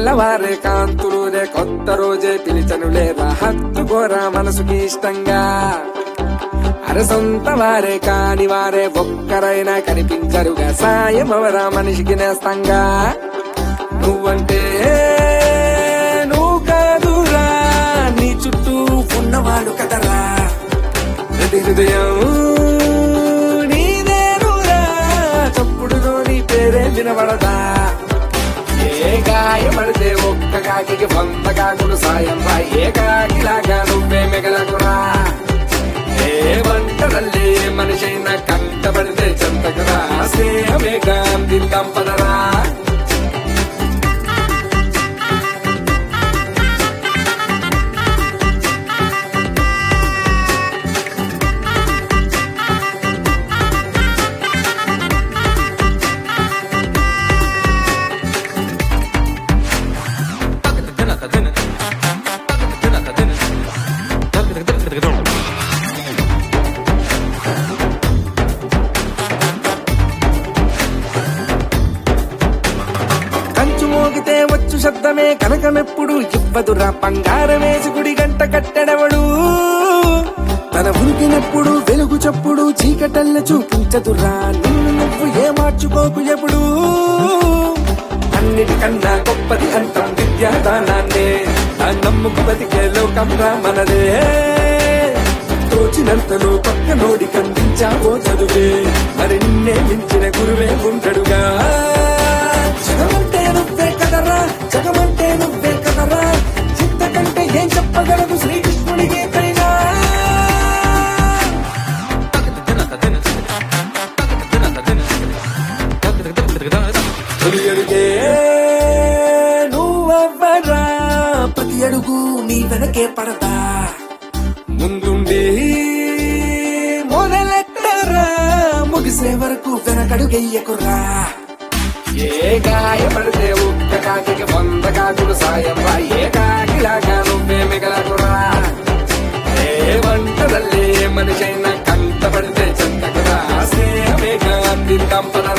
తెల్లవారే కాంతులు రే కొత్త రోజే పిలిచనులే హత్తుకోరా మనసుకి ఇష్టంగా అర సొంత వారే కాని వారే ఒక్కరైనా కనిపించరుగా సాయం అవరా మనిషికి నేస్తంగా నువ్వంటే నువ్వు కాదురా నీ చుట్టూ ఉన్నవాడు కదరా ప్రతి హృదయం నీదేనురా చప్పుడులో నీ పేరే వినబడదా ఏ గాయపడితే ఒక్క కాకి వంద కాకులు సాయం రా ఏ కాకిలాగా నువ్వే మిగలకురా ఏ వంటలల్లే మనిషైనా కంటపడితే చెంతకురా స్నేహమేగా అందిద్దాం పదరా కంచు మోగితే వచ్చు శబ్దమే కనకమెప్పుడు ఇవ్వదురా బంగారం వేసి గుడి గంట కట్టెడవడు తన ఉనికినప్పుడు వెలుగు చప్పుడు చీకటల్ల చూపించదురా నిన్ను నువ్వు ఏ మార్చుకోకు ఎప్పుడు అన్నిటికన్నా గొప్పది అంటాం విద్యాదానాన్నే దాన్ని నమ్ముకు బతికే లోకం రా మనదే తోచినంతలో పక్క నోడి కందించావో చదువే మరి నిన్నే మించిన గురువే ఉండడుగా జగమంటే నువ్వే కదరా జగమంటే నువ్వే కదరా ఇంతకంటే ఏం చెప్పగలదు శ్రీకృష్ణుడి గీతైనా తొలి అడుగే నువ్వెవ్వరా ప్రతి అడుగు నీ వెనకే పడతా ముందుండి మొదలెట్టరా ముగిసే వరకు వెనకడుగెయ్యకురా ఏ గాయపడితే ఒక్క కాకి వంద కాకులు సాయం రా ఏ కాకిలాగా నువ్వే మిగలకురా ఏ వంటదల్లే మనిషైనా కంటపడితే చెంతకురా స్నేహమేగా అందిద్దాం పదరా